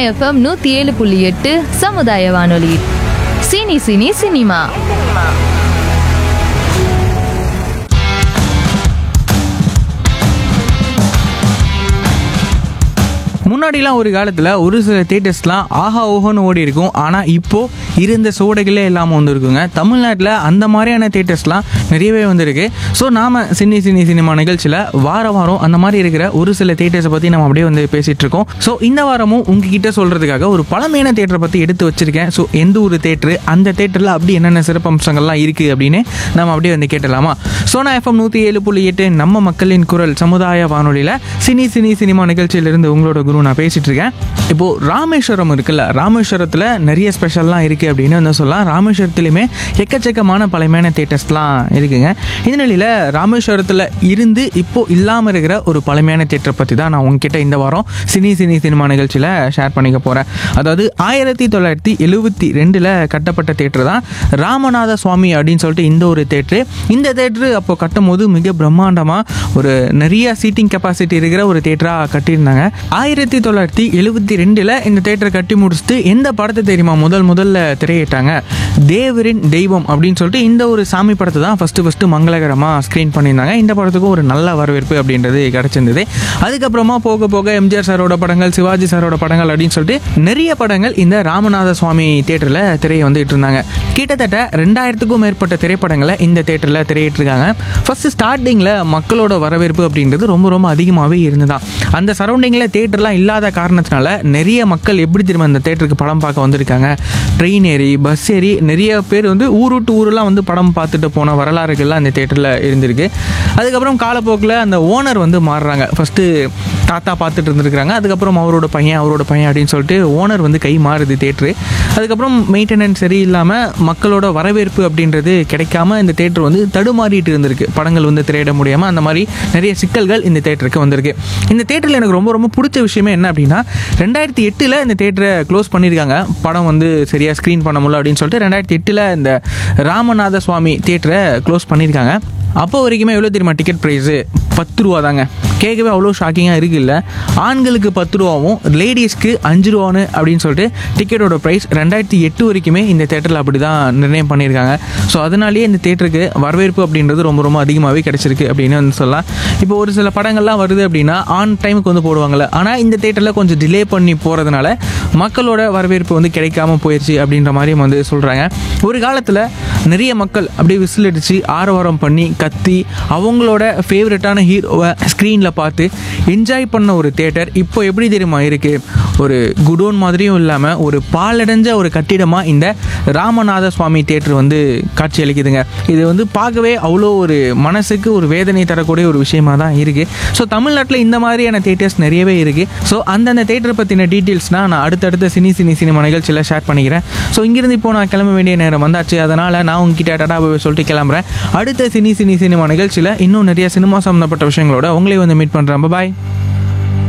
FM நூற்றி ஏழு புள்ளி எட்டு சமுதாய வானொலி சினி சினி சினிமா முன்னாடிலாம் ஒரு காலத்தில் ஒரு சில தேட்டர்ஸ்லாம் ஆஹா ஓஹோன்னு ஓடி இருக்கும் ஆனால் இப்போ இருந்த சோடைகளே இல்லாமல் வந்துருக்குங்க தமிழ்நாட்டில் அந்த மாதிரியான தேட்டர்ஸ்லாம் நிறையவே வந்திருக்கு ஸோ நாம் சினி சினி சினிமா நிகழ்ச்சியில் வார வாரம் அந்த மாதிரி இருக்கிற ஒரு சில தேட்டர்ஸை பற்றி நம்ம அப்படியே வந்து பேசிகிட்டு இருக்கோம் ஸோ இந்த வாரமும் உங்ககிட்ட சொல்கிறதுக்காக ஒரு பழமையான தேட்டரை பற்றி எடுத்து வச்சிருக்கேன் ஸோ எந்த ஒரு தேட்டரு அந்த தேட்டரில் அப்படி என்னென்ன சிறப்பம்சங்கள்லாம் இருக்குது அப்படின்னு நம்ம அப்படியே வந்து கேட்டலாமா சோனா எஃப்எம் நூற்றி ஏழு புள்ளி எட்டு நம்ம மக்களின் குரல் சமுதாய வானொலியில் சினி சினி சினிமா நிகழ்ச்சியிலிருந்து உங்களோட குரு நான் பேசிட்டு இருக்கேன் இப்போ ராமேஸ்வரம் இருக்குல்ல ராமேஸ்வரத்தில் நிறைய ஸ்பெஷல்லாம் இருக்குது அப்படின்னு வந்து சொல்லலாம் ராமேஸ்வரத்துலையுமே எக்கச்சக்கமான பழமையான தேட்டர்ஸ்லாம் இருக்குங்க இந்த நிலையில் ராமேஸ்வரத்தில் இருந்து இப்போ இல்லாமல் இருக்கிற ஒரு பழமையான தேட்டரை பற்றி தான் நான் உங்ககிட்ட இந்த வாரம் சினி சினி சினிமா நிகழ்ச்சியில் ஷேர் பண்ணிக்க போகிறேன் அதாவது ஆயிரத்தி தொள்ளாயிரத்தி எழுபத்தி ரெண்டில் கட்டப்பட்ட தேட்டர் தான் ராமநாத சுவாமி அப்படின்னு சொல்லிட்டு இந்த ஒரு தேட்டரு இந்த தேட்டரு அப்போ கட்டும் போது மிக பிரம்மாண்டமாக ஒரு நிறைய சீட்டிங் கெப்பாசிட்டி இருக்கிற ஒரு தேட்டராக கட்டியிருந்தாங்க ஆயிரத்தி தொள்ளாயிரத்தி எழுபத்தி ரெண்டில் இந்த தேட்டரை கட்டி முடிச்சுட்டு எந்த படத்தை தெரியுமா முதல் முதல்ல திரையிட்டாங்க தேவரின் தெய்வம் அப்படின்னு சொல்லிட்டு இந்த ஒரு சாமி படத்தை தான் ஃபஸ்ட்டு ஃபஸ்ட்டு மங்களகரமாக ஸ்க்ரீன் பண்ணியிருந்தாங்க இந்த படத்துக்கும் ஒரு நல்ல வரவேற்பு அப்படின்றது கிடச்சிருந்தது அதுக்கப்புறமா போக போக எம்ஜிஆர் சாரோட படங்கள் சிவாஜி சாரோட படங்கள் அப்படின்னு சொல்லிட்டு நிறைய படங்கள் இந்த ராமநாத சுவாமி தேட்டரில் திரையை வந்துட்டு இருந்தாங்க கிட்டத்தட்ட ரெண்டாயிரத்துக்கும் மேற்பட்ட திரைப்படங்களை இந்த தேட்டரில் திரையிட்டிருக்காங்க ஃபஸ்ட்டு ஸ்டார்டிங்கில் மக்களோட வரவேற்பு அப்படின்றது ரொம்ப ரொம்ப அதிகமாகவே இருந்துதான் அந்த சரௌண்டிங்கில் தேட்டர்லாம் இல்லாத காரணத்தினால நிறைய மக்கள் எப்படி திரும்ப அந்த தேட்டருக்கு படம் பார்க்க வந்திருக்காங்க ட்ரெயின் ஏறி பஸ் ஏறி நிறைய பேர் வந்து ஊர் விட்டு ஊரெலாம் வந்து படம் பார்த்துட்டு போன வரலாறுகள்லாம் அந்த தேட்டரில் இருந்திருக்கு அதுக்கப்புறம் காலப்போக்கில் அந்த ஓனர் வந்து மாறுறாங்க ஃபஸ்ட்டு தாத்தா பார்த்துட்டு இருந்திருக்காங்க அதுக்கப்புறம் அவரோட பையன் அவரோட பையன் அப்படின்னு சொல்லிட்டு ஓனர் வந்து கை மாறுது தேட்ரு அதுக்கப்புறம் மெயின்டெனன்ஸ் சரியில்லாமல் மக்களோட வரவேற்பு அப்படின்றது கிடைக்காம இந்த தேட்டர் வந்து தடுமாறிட்டு இருந்திருக்கு படங்கள் வந்து திரையிட முடியாமல் அந்த மாதிரி நிறைய சிக்கல்கள் இந்த தேட்டருக்கு வந்திருக்கு இந்த தேட்டரில் எனக்கு ரொம்ப ரொம்ப பிடிச்ச விஷயமே என்ன அப்படின்னா ரெண்டாயிரத்தி எட்டில் இந்த தேட்டரை க்ளோஸ் பண்ணியிருக்காங்க படம் வந்து சரியாக ஸ்க்ரீன் பண்ண முடியல அப்படின்னு சொல்லிட்டு ரெண்டாயிரத்தி எட்டில் இந்த ராமநாத சுவாமி தேட்டரை க்ளோஸ் பண்ணியிருக்காங்க அப்போ வரைக்குமே எவ்வளோ தெரியுமா டிக்கெட் ப்ரைஸு பத்து ரூபா தாங்க கேட்கவே அவ்வளோ ஷாக்கிங்காக இருக்குல்ல ஆண்களுக்கு பத்து ரூபாவும் லேடிஸ்க்கு அஞ்சு ரூபான்னு அப்படின்னு சொல்லிட்டு டிக்கெட்டோட ப்ரைஸ் ரெண்டாயிரத்தி எட்டு வரைக்குமே இந்த தேட்டரில் அப்படி தான் நிர்ணயம் பண்ணியிருக்காங்க ஸோ அதனாலேயே இந்த தேட்டருக்கு வரவேற்பு அப்படின்றது ரொம்ப ரொம்ப அதிகமாகவே கிடச்சிருக்கு அப்படின்னு வந்து சொல்லலாம் இப்போ ஒரு சில படங்கள்லாம் வருது அப்படின்னா ஆன் டைமுக்கு வந்து போடுவாங்கள்ல ஆனால் இந்த தேட்டரில் கொஞ்சம் டிலே பண்ணி போகிறதுனால மக்களோட வரவேற்பு வந்து கிடைக்காம போயிடுச்சு அப்படின்ற மாதிரியும் வந்து சொல்கிறாங்க ஒரு காலத்தில் நிறைய மக்கள் அப்படியே விசில் அடித்து ஆரவாரம் பண்ணி கத்தி அவங்களோட ஃபேவரட்டான ஹீரோவை ஸ்க்ரீனில் பார்த்து என்ஜாய் பண்ண ஒரு தேட்டர் இப்போ எப்படி தெரியுமா இருக்குது ஒரு குடோன் மாதிரியும் இல்லாமல் ஒரு பாலடைஞ்ச ஒரு கட்டிடமாக இந்த ராமநாத சுவாமி தேட்டர் வந்து காட்சி அளிக்குதுங்க இது வந்து பார்க்கவே அவ்வளோ ஒரு மனசுக்கு ஒரு வேதனை தரக்கூடிய ஒரு விஷயமா தான் இருக்குது ஸோ தமிழ்நாட்டில் இந்த மாதிரியான தேட்டர்ஸ் நிறையவே இருக்குது ஸோ அந்தந்த தேட்டரை பற்றின டீட்டெயில்ஸ்னால் நான் அடுத்தடுத்த சினி சினி சினிமா நிகழ்ச்சியில் ஷேர் பண்ணிக்கிறேன் ஸோ இங்கிருந்து இப்போ நான் கிளம்ப வேண்டிய நேரம் வந்தாச்சு அதனால் நான் உங்ககிட்ட டாடா பாய் சொல்லிட்டு கிளம்புறேன் அடுத்த சினி சினி சினிமா நிகழ்ச்சியில் இன்னும் நிறைய சினிமா சம்மந்தப்பட்ட விஷயங்களோட உங்களே வந்து மீட் பண்ணுறேன் பாய்